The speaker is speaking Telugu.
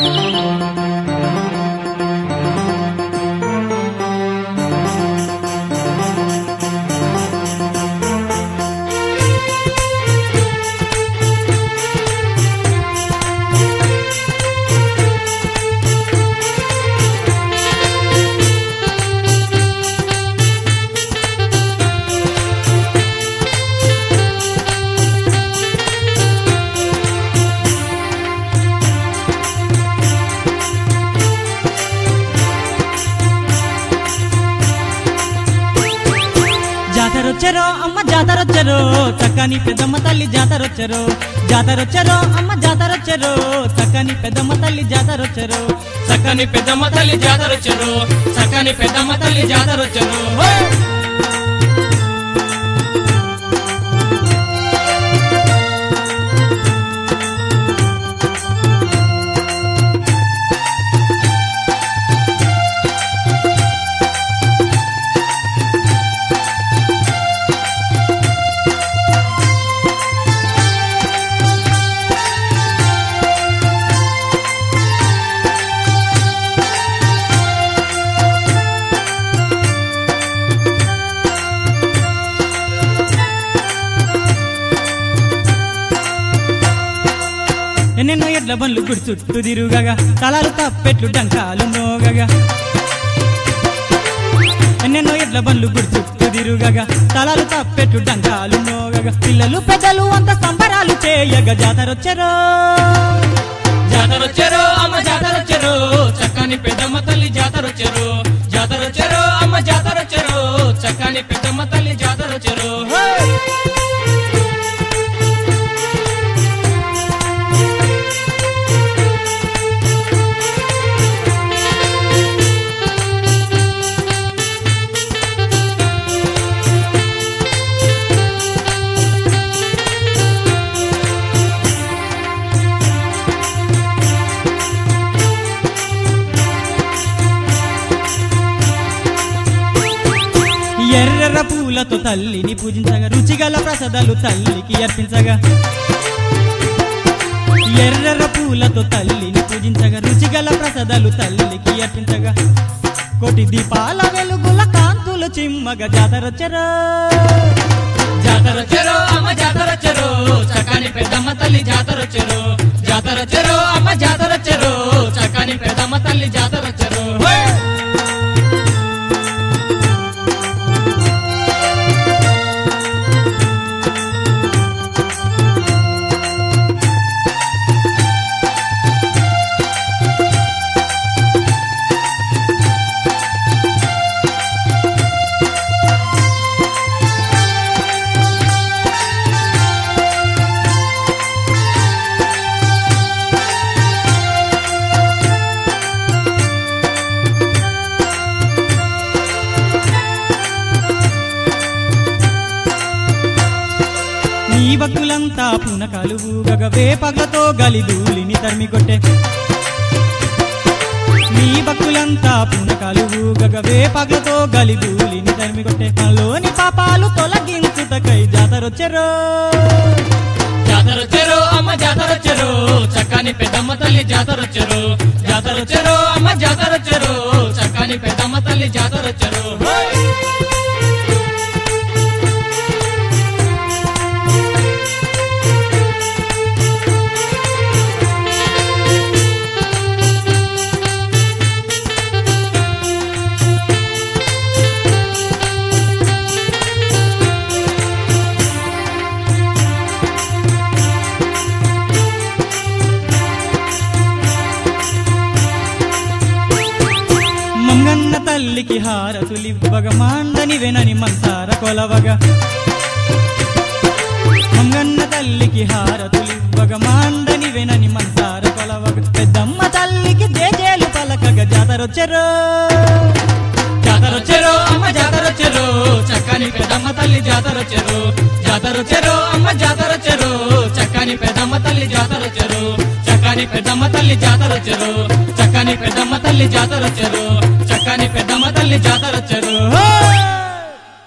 జాతరొచ్చరో అమ్మ జాతరొచ్చరో చక్కని పెద్దమ్మ తల్లి జాతరొచ్చరో జాతరొచ్చరో అమ్మ జాతరొచ్చరో చక్కని పెద్దమ్మ తల్లి జాతరొచ్చరో చక్కని పెద్దమ్మ తల్లి జాతరొచ్చరు చక్కని పెద్దమ్మ తల్లి జాతరొచ్చరు హో! ఎన్నెన్నో ఎడ్ల బండ్లు గుడి చుట్టూ తిరుగగా తలాలు తప్పెట్లు డంకాలు మోగగా ఎన్నెన్నో ఎడ్ల బండ్లు గుడి చుట్టూ తిరుగగా తలాలు తప్పెట్లు డంకాలు మోగగా పిల్లలు పెద్దలు అంత సంబరాలు చేయగా జాతరొచ్చరో జాతరొచ్చరు అమ్మ జాతరొచ్చరు చక్కని పెద్దమ్మ తల్లి జాతరొచ్చరు జాతరొచ్చరు అమ్మ జాతరొచ్చరు చక్కని పెద్దమ్మ తల్లి జాతరొచ్చరు హో! ఎర్రెర్ర పూలతో తల్లిని పూజించగా రుచిగల ప్రసాదాలు తల్లికి అర్పించగా ఎర్రెర్ర పూలతో తల్లిని పూజించగా రుచిగల ప్రసాదాలు తల్లికి అర్పించగా కోటి దీపాల వెలుగుల కాంతులు చిమ్మగా జాతరొచ్చరా జాతరొచ్చరు అమ్మ జాతరొచ్చరు చక్కని పెద్దమ్మ తల్లి జాతరొచ్చరు జాతరొచ్చరు అమ్మ జాతరొచ్చరు చక్కని పెద్దమ్మ తల్లి జాతరొచ్చరు హో! నీ భక్తులంతా పునకాలు ఊగగా వేపగతో గలిదూలిని తరిమి కొట్టే నీ భక్తులంతా పునకాలు ఊగగా వేపగతో గలిదూలిని తరిమి కొట్టే మనలోని పాపాలు తొలగించుటకై జాతరొచ్చరో జాతరొచ్చరు అమ్మ జాతరొచ్చరు చక్కని పెద్దమ్మ తల్లి జాతరొచ్చరు జాతరొచ్చరు అమ్మ జాతరొచ్చరు చక్కని పెద్దమ్మ తల్లి జాతరొచ్చరు హో! మంగన్న తల్లికి హారతులివ్వగా మాండని వెనని మంసార కొలవగా మంగన్న తల్లికి హారతులివ్వగా మాండని వెనని మంసార కొలవగా పెద్దమ్మ తల్లికి జేజేలు పలకగా జాతరొచ్చరో జాతరొచ్చరు అమ్మ జాతరొచ్చరు చక్కని పెద్దమ్మ తల్లి జాతరొచ్చరు జాతరొచ్చరు అమ్మ జాతరొచ్చరు చక్కని పెద్దమ్మ తల్లి జాతరొచ్చరు చక్కని పెద్దమ్మ తల్లి జాతరొచ్చరు చక్కని పెద్దమ్మ తల్లి జాతరొచ్చరు చక్కని పెద్దమ్మ తల్లి జాతరొచ్చరు